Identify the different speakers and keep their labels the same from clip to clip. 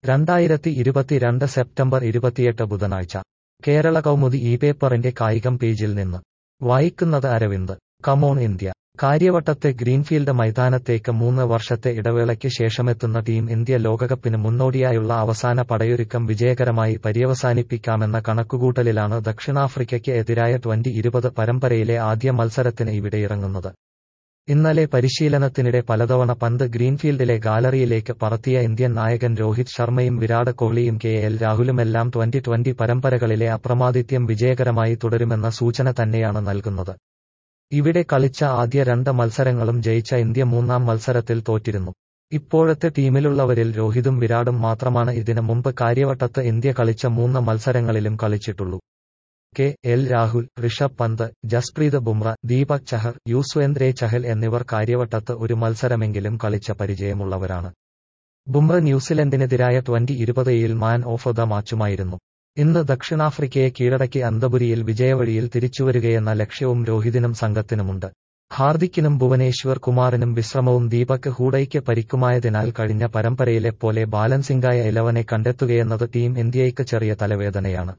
Speaker 1: രണ്ടായിരത്തി ഇരുപത്തിരണ്ട് സെപ്റ്റംബർ ഇരുപത്തിയെട്ട് ബുധനാഴ്ച കേരള കൗമുദി ഈ പേപ്പറിന്റെ കായികം പേജിൽ നിന്ന് വായിക്കുന്നത് അരവിന്ദ് കമോൺ ഇന്ത്യ കാര്യവട്ടത്തെ ഗ്രീൻഫീൽഡ് മൈതാനത്തേക്ക് മൂന്ന് വർഷത്തെ ഇടവേളയ്ക്ക് ശേഷമെത്തുന്ന ടീം ഇന്ത്യ ലോകകപ്പിന് മുന്നോടിയായുള്ള അവസാന പടയൊരുക്കം വിജയകരമായി പര്യവസാനിപ്പിക്കാമെന്ന കണക്കുകൂട്ടലിലാണ് ദക്ഷിണാഫ്രിക്കയ്ക്ക് എതിരായ ട്വന്റി ഇരുപത് പരമ്പരയിലെ ആദ്യ മത്സരത്തിന് ഇവിടെ ഇറങ്ങുന്നത് ഇന്നലെ പരിശീലനത്തിനിടെ പലതവണ പന്ത് ഗ്രീൻഫീൽഡിലെ ഗാലറിയിലേക്ക് പറത്തിയ ഇന്ത്യൻ നായകൻ രോഹിത് ശർമ്മയും വിരാട് കോഹ്ലിയും കെ എൽ രാഹുലുമെല്ലാം ട്വന്റി ട്വന്റി പരമ്പരകളിലെ അപ്രമാദിത്യം വിജയകരമായി തുടരുമെന്ന സൂചന തന്നെയാണ് നൽകുന്നത് ഇവിടെ കളിച്ച ആദ്യ രണ്ട് മത്സരങ്ങളും ജയിച്ച ഇന്ത്യ മൂന്നാം മത്സരത്തിൽ തോറ്റിരുന്നു ഇപ്പോഴത്തെ ടീമിലുള്ളവരിൽ രോഹിതും വിരാടും മാത്രമാണ് ഇതിനു മുമ്പ് കാര്യവട്ടത്ത് ഇന്ത്യ കളിച്ച മൂന്ന് മത്സരങ്ങളിലും കളിച്ചിട്ടുള്ളൂ കെ എൽ രാഹുൽ ഋഷഭ് പന്ത് ജസ്പ്രീത് ബുംറ ദീപക് ചഹർ യൂസ്വേന്ദ്രെ ചഹൽ എന്നിവർ കാര്യവട്ടത്ത് ഒരു മത്സരമെങ്കിലും കളിച്ച പരിചയമുള്ളവരാണ് ബുംറ ന്യൂസിലൻഡിനെതിരായ ട്വന്റി ഇരുപതയിൽ മാൻ ഓഫ് ദ മാച്ചുമായിരുന്നു ഇന്ന് ദക്ഷിണാഫ്രിക്കയെ കീഴടക്കി അന്തപുരിയിൽ വിജയവഴിയിൽ തിരിച്ചുവരികയെന്ന ലക്ഷ്യവും രോഹിതിനും സംഘത്തിനുമുണ്ട് ഹാർദിക്കിനും ഭുവനേശ്വർ കുമാറിനും വിശ്രമവും ദീപക് ഹൂഡയ്ക്ക് പരിക്കുമായതിനാൽ കഴിഞ്ഞ പരമ്പരയിലെ പോലെ ബാലൻസിംഗായ ഇലവനെ കണ്ടെത്തുകയെന്നത് ടീം ഇന്ത്യയ്ക്ക് ചെറിയ തലവേദനയാണ്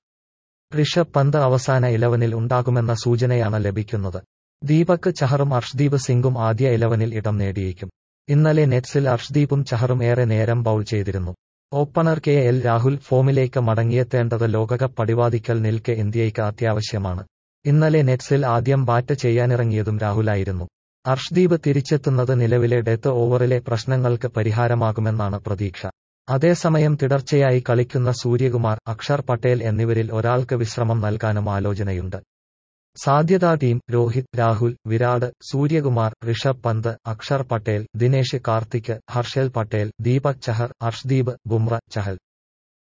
Speaker 1: ഋഷഭ് പന്ത് അവസാന ഇലവനിൽ ഉണ്ടാകുമെന്ന സൂചനയാണ് ലഭിക്കുന്നത് ദീപക് ചഹറും അർഷ്ദീപ് സിംഗും ആദ്യ ഇലവനിൽ ഇടം നേടിയേക്കും ഇന്നലെ നെറ്റ്സിൽ അർഷ്ദീപും ചഹറും ഏറെ നേരം ബൌൾ ചെയ്തിരുന്നു ഓപ്പണർ കെ എൽ രാഹുൽ ഫോമിലേക്ക് മടങ്ങിയെത്തേണ്ടത് ലോകകപ്പ് പടിവാദിക്കൽ നിൽക്കെ ഇന്ത്യയ്ക്ക് അത്യാവശ്യമാണ് ഇന്നലെ നെറ്റ്സിൽ ആദ്യം ബാറ്റ് ചെയ്യാനിറങ്ങിയതും രാഹുലായിരുന്നു അർഷ്ദീപ് തിരിച്ചെത്തുന്നത് നിലവിലെ ഡെത്ത് ഓവറിലെ പ്രശ്നങ്ങൾക്ക് പരിഹാരമാകുമെന്നാണ് പ്രതീക്ഷ അതേസമയം തുടർച്ചയായി കളിക്കുന്ന സൂര്യകുമാർ അക്ഷർ പട്ടേൽ എന്നിവരിൽ ഒരാൾക്ക് വിശ്രമം നൽകാനും ആലോചനയുണ്ട് സാധ്യതാ ടീം രോഹിത് രാഹുൽ വിരാട് സൂര്യകുമാർ ഋഷഭ് പന്ത് അക്ഷർ പട്ടേൽ ദിനേശ് കാർത്തിക് ഹർഷൽ പട്ടേൽ ദീപക് ചഹർ അർഷ്ദീപ് ബുംറ ചഹൽ